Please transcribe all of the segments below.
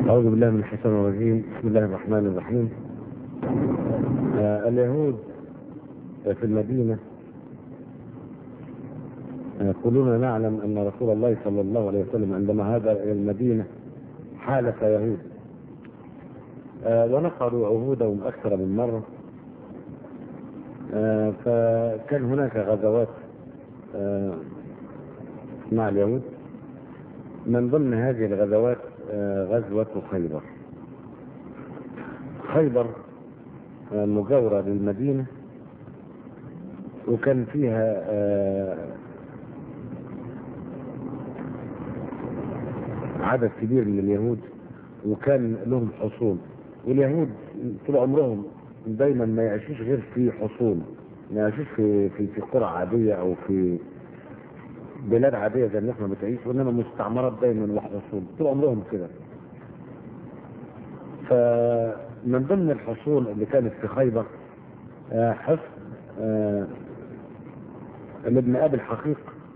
أعوذ بالله من الشيطان الرجيم بسم الله الرحمن الرحيم آه اليهود في المدينة يقولون نعلم أن رسول الله صلى الله عليه وسلم عندما هاجر إلى المدينة حالف يهود آه ونقضوا عهودهم أكثر من مرة آه فكان هناك غزوات آه مع اليهود من ضمن هذه الغزوات غزوة خيبر خيبر مجاورة للمدينة وكان فيها عدد كبير من اليهود وكان لهم حصون واليهود طول عمرهم دايما ما يعيشوش غير في حصون ما يعيشوش في في في قرى عادية او في بلاد عاديه زي اللي احنا بتعيش وانما مستعمرات دايما وحصون طول عمرهم كده فمن ضمن الحصون اللي كانت في خيبر حصن لابن ابي الحقيق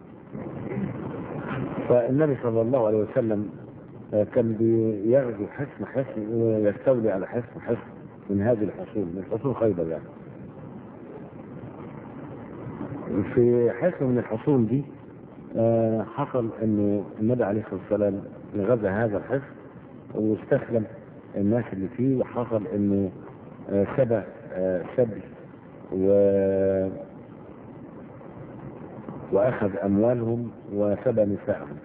فالنبي صلى الله عليه وسلم كان بيغزو حصن حصن ويستولي على حصن حصن من هذه الحصون من حصون خيبر يعني في حصن من الحصون دي آه حصل ان النبي عليه الصلاه والسلام غزا هذا الحصن واستسلم الناس اللي فيه وحصل انه آه سبى آه سبي و واخذ اموالهم وسبى نساءهم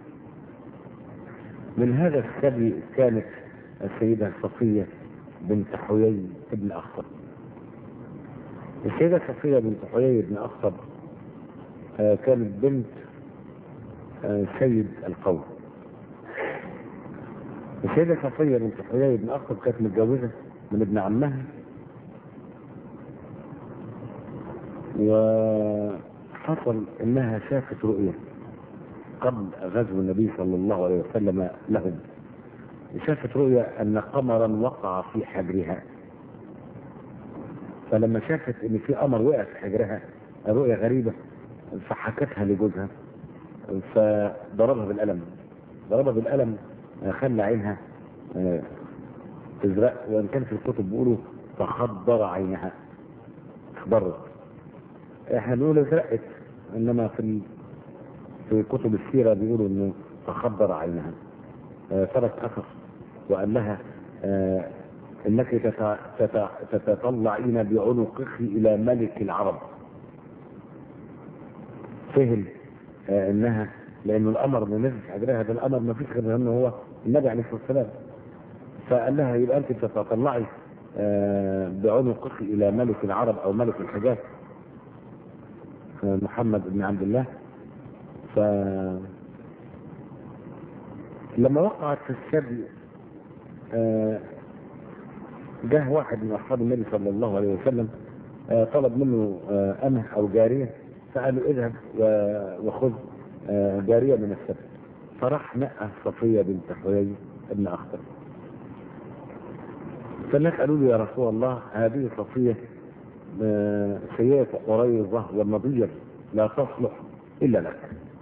من هذا السبي كانت السيده صفيه بنت حيي بن اخطب السيده صفيه بنت حيي بن اخطب كانت بنت سيد القوم السيدة صفية بنت حيي بن أخطب كانت متجوزة من ابن عمها وحصل انها شافت رؤية قبل غزو النبي صلى الله عليه وسلم لهم شافت رؤية ان قمرا وقع في حجرها فلما شافت ان في قمر وقع في حجرها رؤية غريبة فحكتها لجوزها فضربها بالقلم ضربها بالقلم خلى عينها تزرق وان كان في الكتب بيقولوا تخضر عينها اخضرت احنا بنقول ازرقت انما في في كتب السيره بيقولوا انه تخضر عينها ترك اثر وقال لها انك تتطلعين بعنقك الى ملك العرب فهم انها لانه الامر ما نزل حجرها ده الامر ما فيش غير انه هو النبي عليه الصلاه والسلام فقال لها يبقى انت تتطلعي بعنقك الى ملك العرب او ملك الحجاز محمد بن عبد الله ف لما وقعت في السبي جه واحد من اصحاب النبي صلى الله عليه وسلم طلب منه امه او جاريه فقال له اذهب وخذ جاريه من السبت فراح نقى صفيه بنت حيي ابن اخطر فالناس قالوا له يا رسول الله هذه صفيه سيئه قريظه والنضير لا تصلح الا لك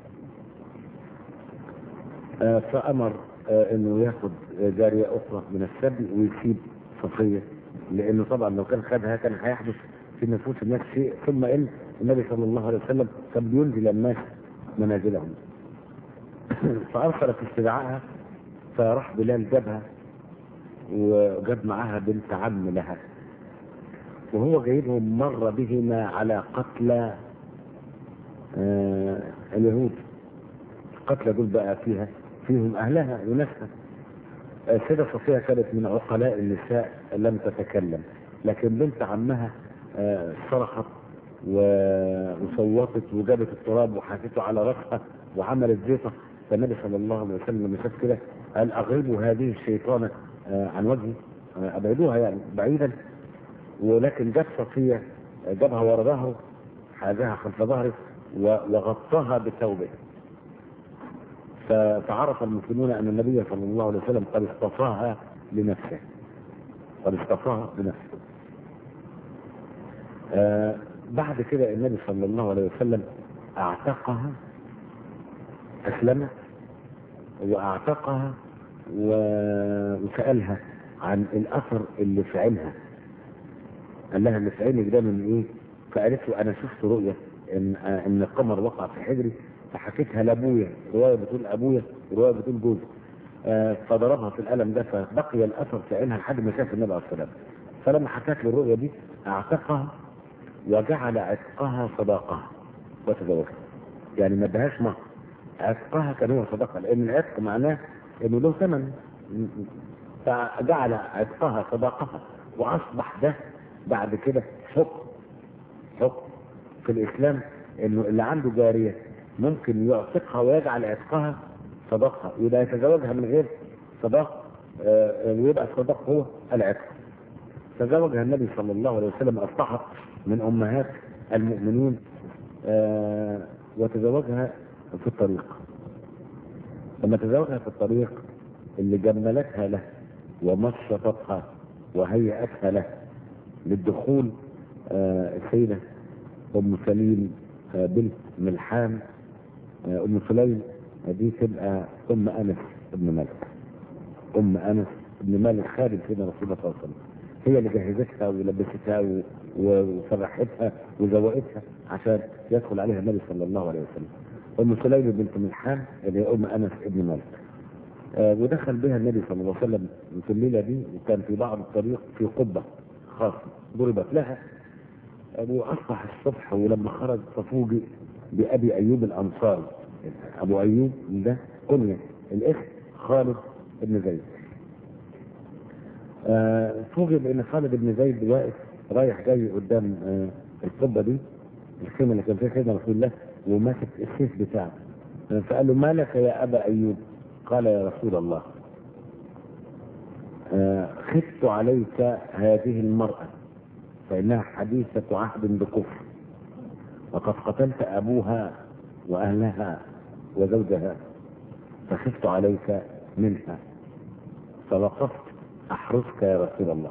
فامر انه ياخذ جاريه اخرى من السبي ويسيب صفيه لانه طبعا لو كان خدها كان هيحدث في نفوس الناس شيء ثم ان النبي صلى الله عليه وسلم كان بينزل الناس منازلهم فارسل في استدعائها فراح بلال جابها وجاب معاها بنت عم لها وهو جايبهم مر بهما على قتلى آه اليهود القتلى دول بقى فيها فيهم اهلها وناسها السيده صفيه كانت من عقلاء النساء لم تتكلم لكن بنت عمها آه صرخت وصوتت وجابت التراب وحطته على راسها وعملت زيطه فالنبي صلى الله عليه وسلم لما شاف كده قال اغيبوا هذه الشيطانه آه عن وجهي آه ابعدوها يعني بعيدا ولكن جت صفيه جابها ورا ظهره حاذاها خلف ظهره وغطاها بثوبه فعرف المسلمون ان النبي صلى الله عليه وسلم قد اصطفاها لنفسه قد اصطفاها لنفسه آه بعد كده النبي صلى الله عليه وسلم اعتقها اسلمت واعتقها سالها عن الاثر اللي في عينها قال لها اللي في عينك ده من ايه؟ فقالت له انا شفت رؤيه ان آه ان القمر وقع في حجري فحكيتها لابويا روايه بتقول ابويا وروايه بتقول جوزي آه فضربها في القلم ده فبقي الاثر في عينها لحد ما شاف النبي عليه الصلاه والسلام فلما حكت له الرؤيه دي اعتقها وجعل عتقها صداقها وتزوجها يعني ما ادهاش مهر عتقها كان هو صداقه لان العتق معناه انه له ثمن فجعل عتقها صداقها واصبح ده بعد كده حكم حكم في الاسلام انه اللي عنده جاريه ممكن يعتقها ويجعل عتقها صداقها يبقى يتزوجها من غير صداق آه، ويبقى الصداق هو العتق تزوجها النبي صلى الله عليه وسلم اصبحت من امهات المؤمنين آه، وتزوجها في الطريق لما تزوجها في الطريق اللي جملتها له ومشطتها وهيأتها له للدخول آه، السيدة أم سليم آه، بنت ملحان آه، أم سليم دي تبقى أم أنس بن مالك أم أنس بن مالك خادم سيدنا رسول الله صلى الله عليه وسلم هي اللي جهزتها ولبستها و- و- وفرحتها وزوقتها عشان يدخل عليها النبي صلى الله عليه وسلم أم سليم بنت ملحان اللي هي أم أنس بن مالك آه، ودخل بها النبي صلى الله عليه وسلم في الليلة دي وكان في بعض الطريق في قبة خاصة ضربت لها وأصبح الصبح ولما خرج ففوجئ بأبي أيوب الأنصاري أبو أيوب ده كنية الاسم خالد بن زيد آه، فوجئ بأن خالد بن زيد واقف رايح جاي قدام آه، القبة دي الخيمة اللي كان فيها سيدنا رسول الله وماسك السيف بتاعه آه، فقال له ما لك يا أبا أيوب قال يا رسول الله آه، خفت عليك هذه المرأة فإنها حديثة عهد بكفر وقد قتلت أبوها وأهلها وزوجها فخفت عليك منها فوقفت أحرسك يا رسول الله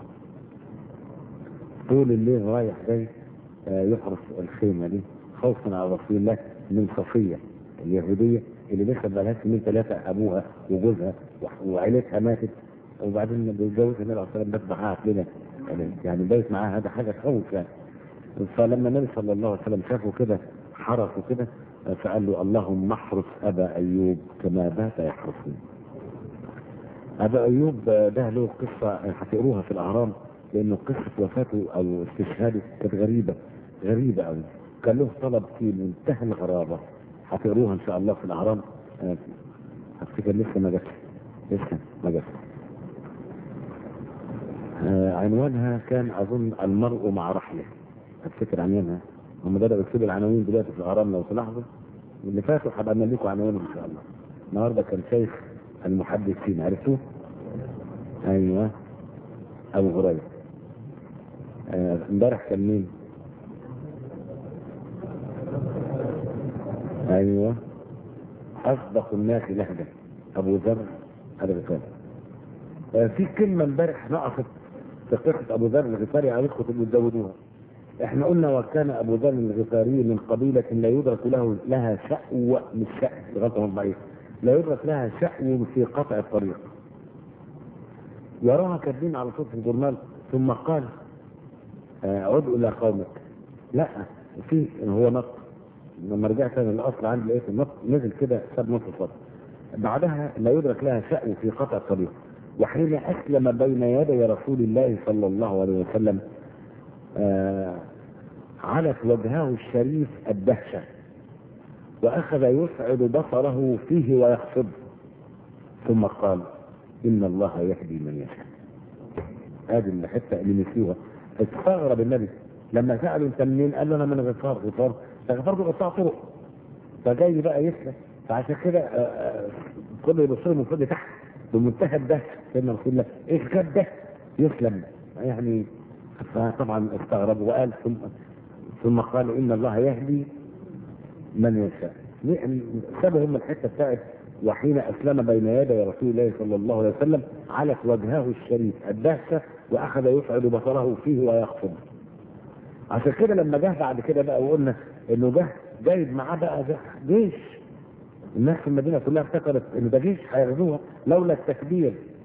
طول الليل رايح جاي آه، يحرس الخيمة دي خوفا على رسول الله من صفية اليهودية اللي لسه بقالها سنين ثلاثة أبوها وجوزها وعيلتها ماتت وبعدين بيتجوزها النبي عليه الصلاة والسلام بس معاها كده يعني يعني بايت معاها هذا حاجة تخوف يعني فلما النبي صلى الله عليه وسلم شافه كده حرسه كده فقال له اللهم احرس أبا أيوب كما بات يحرسني أبا أيوب ده له قصة هتقروها في الأهرام لأنه قصة وفاته أو استشهاده كانت غريبة غريبة أوي كان له طلب في منتهى الغرابة هتقروها إن شاء الله في الأهرام آه، أفتكر لسه ما جاتش لسه ما جاتش آه، عنوانها كان أظن المرء مع رحله أفتكر عنوانها هم بدأوا يكتبوا العناوين دلوقتي في الأهرام لو تلاحظوا اللي فاتوا هبقى أعمل لكم عناوينهم إن شاء الله النهارده كان شيخ المحدثين عرفتوه؟ ايوه ابو هريره آه، امبارح كان مين؟ ايوه اصدق الناس لهجه ابو ذر الغفاري آه، في كلمه امبارح نقصت في قصه ابو ذر الغفاري عليكم تبقوا تزودوها احنا قلنا وكان ابو ذر الغفاري من قبيله لا يدرك له لها شأو مش شأو غلطه ضعيف لا يدرك لها شأو في قطع الطريق يراها كاتبين على طول في الجورنال ثم قال آه، عد الى قومك لا في هو نط لما رجعت انا الاصل عندي لقيت النط نزل كده ساب نص سطر بعدها لا يدرك لها شأو في قطع الطريق وحين اسلم بين يدي رسول الله صلى الله عليه وسلم آه علت وجهه الشريف الدهشه واخذ يسعد بصره فيه ويخفض ثم قال ان الله يهدي من يشاء هذه الحته اللي نسيوها استغرب النبي لما سالوا انت منين قال له انا من غفار غفار غفار دول قطاع طرق فجاي بقى يسلم فعشان كده آه، آه، كله يبص له من فوق تحت بمنتهى الدهشه سيدنا رسول الله ايش كان ده يسلم يعني فطبعا استغرب وقال ثم ثم قال ان الله يهدي من يشاء سابهم الحته بتاعت وحين اسلم بين يدي رسول الله صلى الله عليه وسلم علت وجهه الشريف الدهشه واخذ يسعد بصره فيه ويخفض عشان كده لما جه بعد كده بقى وقلنا انه جه جايب معاه بقى ده جيش الناس في المدينه كلها افتكرت ان ده جيش هياخدوها لولا التكبير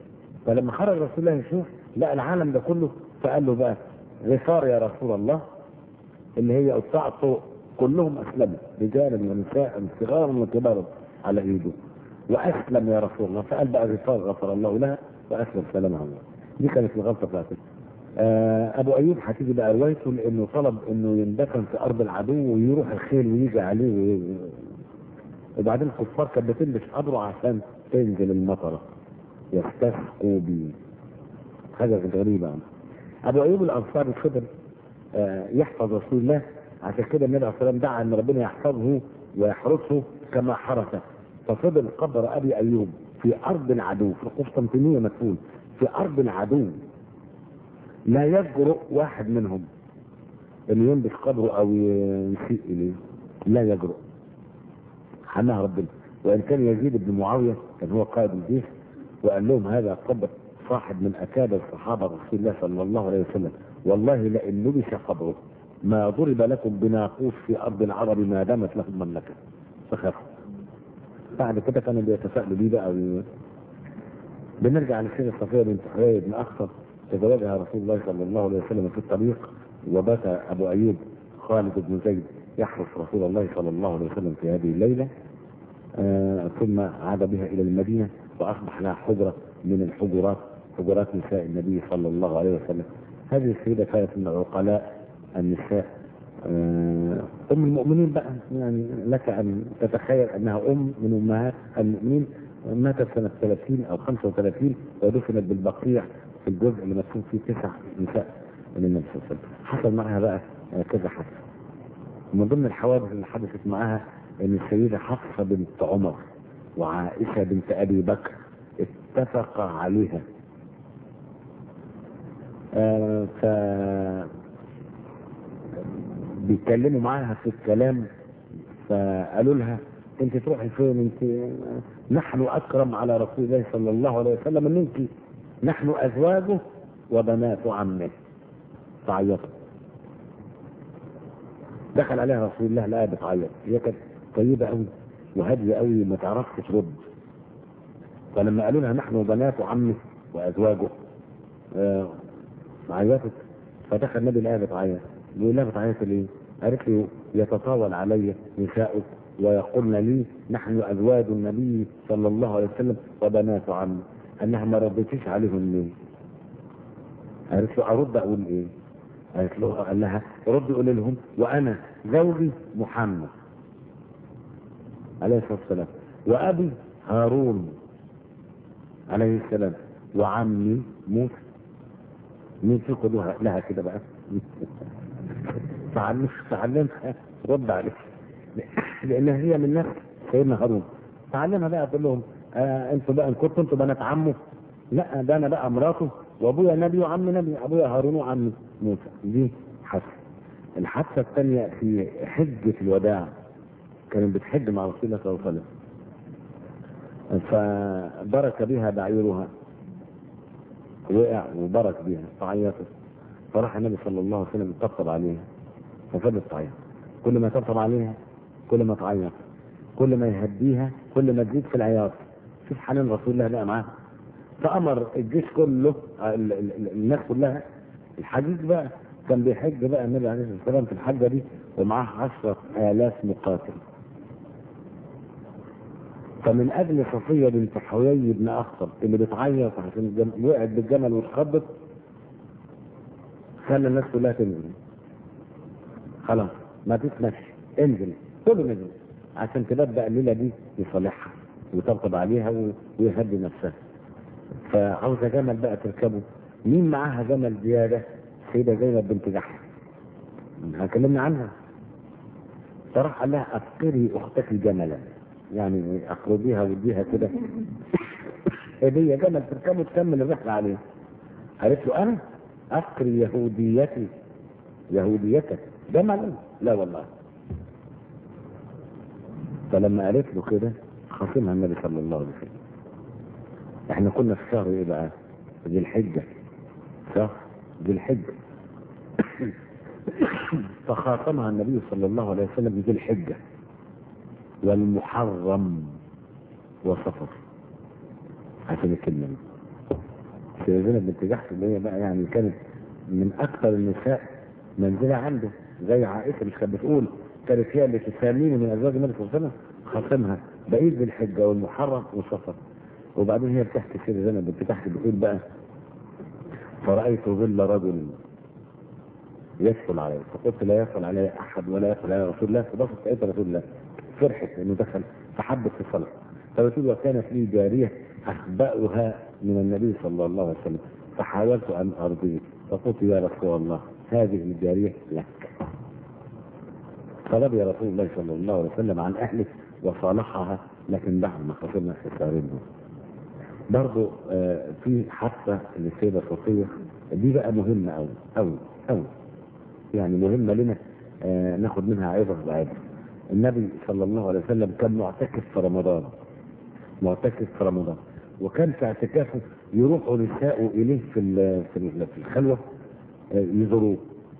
فلما خرج رسول الله يشوف لقى العالم ده كله فقال له بقى غفار يا رسول الله اللي هي قطاع كلهم اسلموا رجالا ونساء صغارا وكبارا على ايده واسلم يا رسول الله فقال بقى غفار غفر الله لها واسلم سلام على الله دي كانت الغلطه بتاعته آه ابو ايوب هتيجي بقى روايته لانه طلب انه يندفن في ارض العدو ويروح الخيل ويجي عليه وي... وبعدين الكفار كانت بتلبس قبره عشان تنزل المطره يستسقوا بيه حاجه غريبه يعني. ابو ايوب الانصاري فضل آه يحفظ رسول الله عشان كده النبي عليه الصلاه والسلام دعا ان ربنا يحفظه ويحرسه كما حرسه ففضل قبر ابي ايوب في ارض العدو في القسطنطينيه مدفون في ارض العدو لا يجرؤ واحد منهم انه ينبش قبره او يسيء اليه لا يجرؤ حماها ربنا وان كان يزيد بن معاويه كان هو قائد الجيش وقال لهم هذا قبر صاحب من اكابر صحابه رسول الله صلى الله عليه وسلم والله لئن لبس قبره ما ضرب لكم بناقوس في ارض العرب ما دامت لكم مملكه فخافوا بعد كده كانوا بيتساءلوا بيه بقى بنرجع لسيدة صفية بنت حيي بن أخطر تزوجها رسول الله صلى الله عليه وسلم في الطريق وبات أبو أيوب خالد بن زيد يحرس رسول الله صلى الله عليه وسلم في هذه الليلة آه ثم عاد بها إلى المدينة وأصبح لها حجرة من الحجرات حجرات نساء النبي صلى الله عليه وسلم هذه السيدة كانت من عقلاء النساء آه أم المؤمنين بقى يعني لك أن تتخيل أنها أم من أمهات المؤمنين ماتت سنة 30 أو 35 ودفنت بالبقيع في الجزء اللي مدفون فيه تسع نساء من النبي صلى الله عليه وسلم حصل معها بقى كذا حدث من ضمن الحوادث اللي حدثت معها ان السيده حفصه بنت عمر وعائشه بنت ابي بكر اتفقا عليها آه ف بيتكلموا معاها في الكلام فقالوا لها انت تروحي فين انت نحن اكرم على رسول الله صلى الله عليه وسلم منك نحن ازواجه وبنات عمه تعيطت دخل عليها رسول الله لقاها بتعيط هي كانت طيبه قوي وهاديه قوي ما تعرفش ترد فلما قالوا لها نحن بنات عمه وازواجه آه عيطت فدخل النبي لقاها بتعيط بيقول لها بتعيط ليه؟ قالت له يتطاول علي نساؤك ويقولن لي نحن ازواج النبي صلى الله عليه وسلم وبنات عمه انها ما ردتيش عليهم ليه؟ قالت له ارد اقول ايه؟ قالت له قال لها رد قول لهم وانا زوجي محمد عليه الصلاه والسلام وابي هارون عليه السلام وعمي موسى مين فيكم لها, لها كده بقى؟ تعلم تعلمها رد عليك لان هي من نفس سيدنا هارون تعلمها بقى تقول لهم آه انتوا بقى ان كنتوا انتوا بنات عمه لا ده انا بقى مراته وابويا نبي وعم نبي ابويا هارون وعم موسى دي حادثه الحادثه الثانيه في حجه الوداع كانت بتحج مع رسول الله صلى الله عليه وسلم فبرك بها بعيرها وقع وبرك بها فعيطت فراح النبي صلى الله عليه وسلم يطبطب عليها ففضلت تعيط كل ما يطبطب عليها كل ما تعيط كل ما يهديها كل ما تزيد في العياط شوف حنان رسول الله بقى معاه فامر الجيش كله ال- ال- الناس كلها الحجيج بقى كان بيحج بقى النبي عليه الصلاه والسلام في الحجه دي ومعاه عشرة آلاف مقاتل فمن اجل صفيه بنت حيي بن اخطب اللي بتعيط عشان الجم- وقعت بالجمل واتخبط خلى الناس كلها تنزل خلاص ما تتمشي انزل كله نزل عشان تبدا الليله دي يصالحها ويطبطب عليها و- ويهدي نفسها فعاوزه جمل بقى تركبه مين معاها جمل زياده سيده زينب بنت جحش هكلمنا عنها فراح قال لها افقري اختك جملا يعني اقربيها واديها كده هديه جمل تركبه تكمل الرحله عليه قالت له انا افقري يهوديتي يهوديتك جملا لا والله فلما قالت له كده خاصمها النبي صلى الله عليه وسلم احنا كنا في شهر ايه بقى ذي الحجة شهر ذي الحجة فخاصمها النبي صلى الله عليه وسلم بذي الحجة والمحرم وصفر عشان الكلمة دي سيدة زينب بنت جحش اللي هي بقى يعني كانت من اكثر النساء منزله عنده زي عائشه مش كانت بتقول كانت هي اللي تساميني من ازواج النبي صلى الله عليه وسلم خاصمها بقيت بالحجه والمحرم وصفر وبعدين هي بتحكي سيدة زينب بنت جحش بتقول بقى فرأيت ظل رجل يدخل علي فقلت لا يدخل علي احد ولا يدخل علي رسول الله فبصت لقيت رسول الله فرحت انه دخل فحبت في الصلاه فبتقول وكانت لي جاريه اخبأها من النبي صلى الله عليه وسلم فحاولت ان ارضيه فقلت يا رسول الله هذه الجاريه لك فرضي رسول الله صلى الله عليه وسلم عن اهله وصالحها لكن بعد ما خسرنا خسارين دول برضه آه في حتى للسيده صفيه دي بقى مهمه قوي قوي قوي يعني مهمه لنا آه ناخد منها عظه وعظه النبي صلى الله عليه وسلم كان معتكف في رمضان معتكف في رمضان وكان في اعتكافه يروحوا نساء اليه في ال- في ال- في الخلوه آه، يزوروه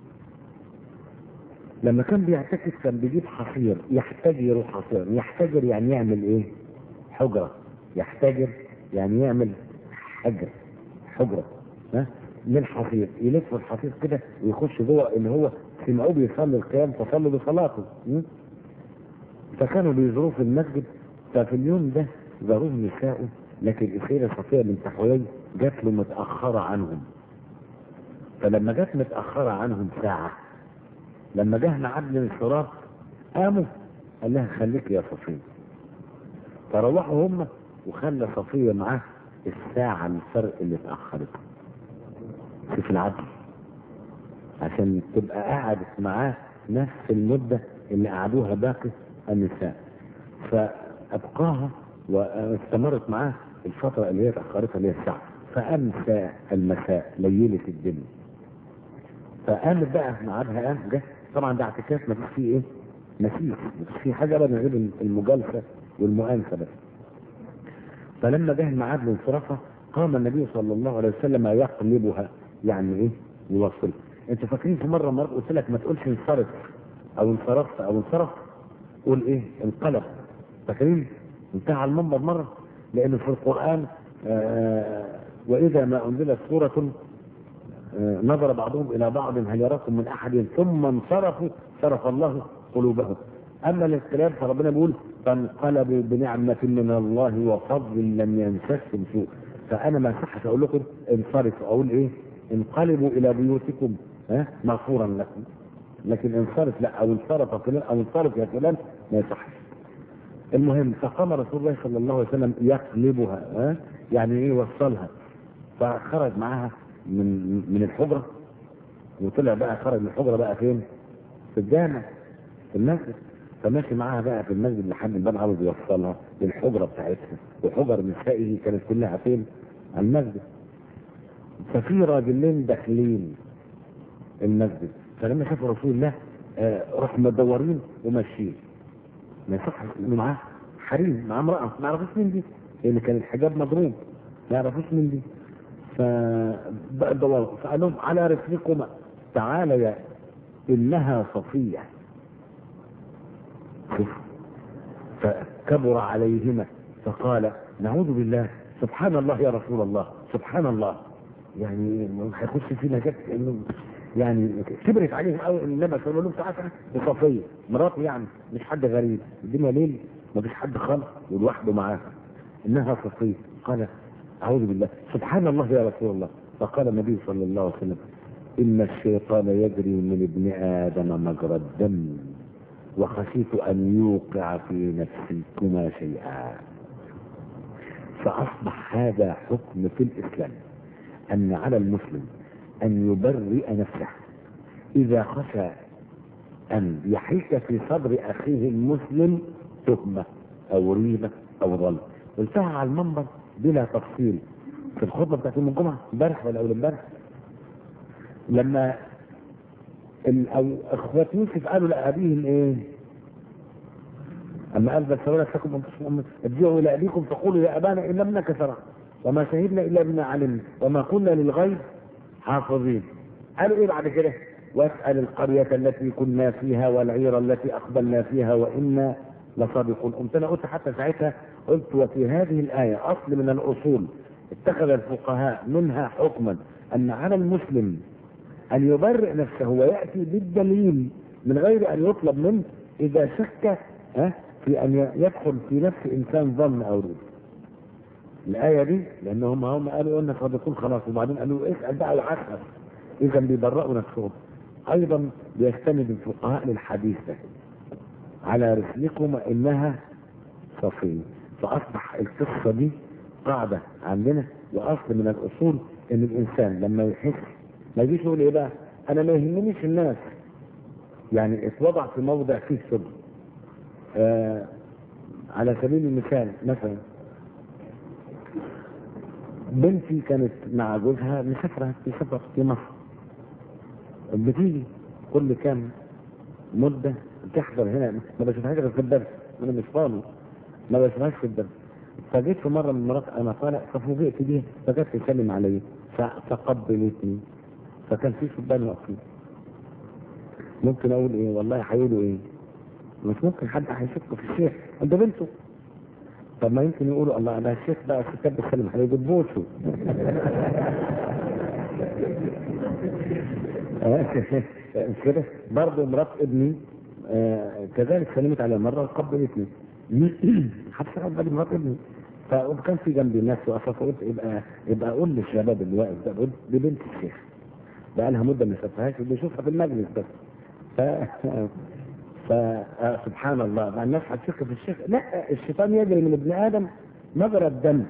لما كان بيعتكف كان بيجيب حصير يحتجر حصير يحتجر يعني يعمل ايه حجره يحتجر يعني يعمل حجر حجره ها من حصير يلف الحصير كده ويخش جوه اللي هو سمعوه بيصلي القيام فصلوا بصلاته م? فكانوا بيزوروه في المسجد ففي اليوم ده زاروه نساؤه لكن السيدة صفية بنت حويي جات له متأخرة عنهم فلما جت متأخرة عنهم ساعة لما جه ميعاد الانصراف قاموا قال لها خليك يا صفية فروحوا هم وخلى صفية معاه الساعة الفرق اللي اتأخرت شوف العدل عشان تبقى قعدت معاه نفس المدة اللي قعدوها باقي النساء فأبقاها واستمرت معاه الفترة اللي هي تأخرتها اللي هي الساعة فأمسى المساء ليلة الدنيا فقامت بقى ميعادها قام جه طبعا ده اعتكاف ما فيش فيه ايه؟ نسيج ما فيش فيه حاجة ابدا غير المجالسة والمؤانسة بس فلما جه الميعاد لانصرافها قام النبي صلى الله عليه وسلم يقلبها يعني ايه؟ يوصل انتوا فاكرين في مره مره قلت لك ما تقولش انصرف او انصرفت او انصرف قول ايه؟ انقلب فاكرين؟ انتهى على المنبر مره لان في القران آه واذا ما انزلت سوره آه نظر بعضهم الى بعض هل يراكم من احد ثم انصرفوا صرف الله قلوبهم اما الانقلاب فربنا بيقول فانقلبوا بنعمه من الله وفضل لم يمسسهم سوء فانا ما صحش اقول لكم انصرفوا اقول ايه؟ انقلبوا الى بيوتكم ها مغفورا لكم لكن انصرف لا او انصرف فلان او انصرف يا فلان ما يصحش المهم فقام رسول الله صلى الله عليه وسلم يقلبها ها يعني ايه يوصلها فخرج معاها من من الحجره وطلع بقى خرج من الحجره بقى فين؟ في الجامع في المسجد فماشي معاها بقى في المسجد لحد الباب عاوز يوصلها للحجره بتاعتها وحجر نسائه كانت كلها فين؟ على المسجد ففي راجلين داخلين المسجد فلما شافوا رسول الله آه راحوا مدورين وماشيين ما يصحش انه معاه حريم معاه امراه ما يعرفوش مين دي لان كان الحجاب مضروب ما يعرفوش مين دي فدوروا فقال لهم على رسلكما تعالى يا انها صفيه شوف فكبر عليهما فقال نعوذ بالله سبحان الله يا رسول الله سبحان الله يعني هيخش فينا جد انه يعني كبرت عليهم قوي النبي صلى الله عليه وسلم تعالى بصفيه مراته يعني مش حد غريب الدنيا ليل ما فيش حد خالص ولوحده معاها انها صفيه قال اعوذ بالله سبحان الله يا رسول الله فقال النبي صلى الله عليه وسلم ان الشيطان يجري من ابن ادم مجرى الدم وخشيت ان يوقع في نفسكما شيئا فاصبح هذا حكم في الاسلام ان على المسلم ان يبرئ نفسه اذا خشى ان يحيك في صدر اخيه المسلم تهمه او ريبه او ظلم قلتها على المنبر بلا تفصيل في الخطبه بتاعت يوم الجمعه امبارح ولا اول امبارح لما ال- او اخوات يوسف قالوا لابيهم ايه؟ اما قال بل سولت لكم انفسكم ارجعوا الى ابيكم فقولوا يا ابانا ان ابنك سرق وما شهدنا الا بما علمنا وما كنا للغيب حافظين قالوا ايه بعد كده؟ واسال القريه التي كنا فيها والعير التي اقبلنا فيها وانا لصادقون قمت انا قلت حتى ساعتها قلت وفي هذه الايه اصل من الاصول اتخذ الفقهاء منها حكما ان على المسلم ان يبرئ نفسه وياتي بالدليل من غير ان يطلب منه اذا شك ها في ان يدخل في نفس انسان ظن او ريب. الايه دي لانهم هم قالوا ان قد يكون خلاص وبعدين قالوا اسال بقى وعسل اذا بيبرئوا نفسهم ايضا بيستند الفقهاء للحديث ده على رسلكم انها صفيه فاصبح القصه دي قاعده عندنا واصل من الاصول ان الانسان لما يحس ما يجيش يقول ايه بقى انا ما يهمنيش الناس يعني اتوضع في موضع فيه سر آه على سبيل المثال مثلا بنتي كانت مع جوزها مسافرة في سفر في مصر بتيجي كل كام مدة تحضر هنا ما بشوفهاش غير في الدرس أنا مش فاضي ما بشوفهاش في الدرس فجيت في مرة من المرات أنا طالع ففوجئت بيها فجت تسلم عليا فقبلتني فكان في شبان واقفين ممكن أقول إيه والله هيقولوا إيه مش ممكن حد هيشك في الشيخ ده بنته طب ما يمكن يقولوا الله ده الشيخ بقى الستات بتسلم عليه بتبوسه مش كده برضه مرات ابني آه كذلك سلمت على مره وقبلتني حتى خد بالي مرات ابني فكان في جنبي ناس واقفه فقلت يبقى يبقى اقول للشباب اللي واقف ده قلت دي بنت الشيخ بقى لها مده ما شافهاش وبيشوفها في المجلس بس ف فسبحان الله مع الناس هتشك في الشيخ لا الشيطان يجري من ابن ادم مجرى الدم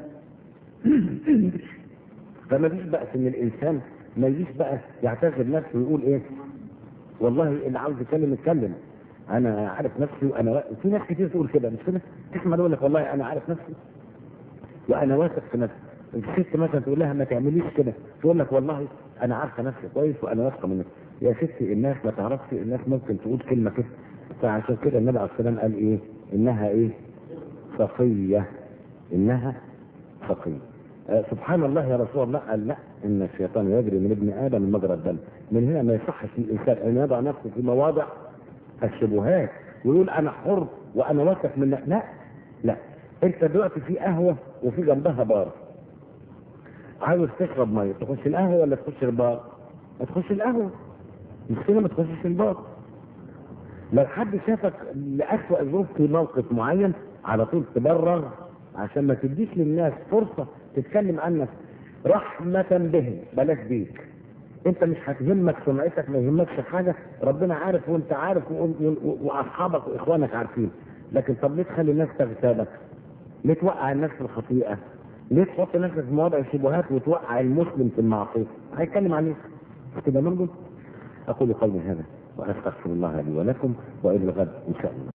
فما فيش بأس ان الانسان ما يجيش بقى يعتذر نفسه ويقول ايه والله اللي عاوز يتكلم يتكلم انا عارف نفسي وانا و... في ناس كتير تقول كده مش كده تسمع يقول لك والله انا عارف نفسي وانا واثق في نفسي الست مثلا تقول لها ما تعمليش كده تقول لك والله انا عارفه نفسي كويس وانا واثقه من نفسي يا ستي الناس ما تعرفش الناس ممكن تقول كلمه كده فعشان كده النبي عليه الصلاه والسلام قال ايه انها ايه صفيه انها صفيه آه سبحان الله يا رسول الله قال لا ان الشيطان يجري من ابن ادم مجرى الدم من هنا ما يصحش للانسان ان يضع نفسه في مواضع الشبهات ويقول انا حر وانا واثق من لا لا انت دلوقتي في قهوه وفي جنبها بار عاوز تشرب ميه تخش القهوه ولا تخش البار؟ ما تخش القهوه مش كده ما تخشش البار لو حد شافك لأسوأ الظروف في موقف معين على طول تبرر عشان ما تديش للناس فرصة تتكلم عنك رحمة بهم بلاش بيك انت مش هتهمك سمعتك ما يهمكش حاجة ربنا عارف وانت عارف واصحابك واخوانك عارفين لكن طب ليه تخلي الناس تغتابك ليه توقع الناس في الخطيئة ليه تحط نفسك في مواضع الشبهات وتوقع المسلم في المعصية هيتكلم عليك كده نرجو اقول قولي هذا واستغفر الله لي ولكم والى الغد ان شاء الله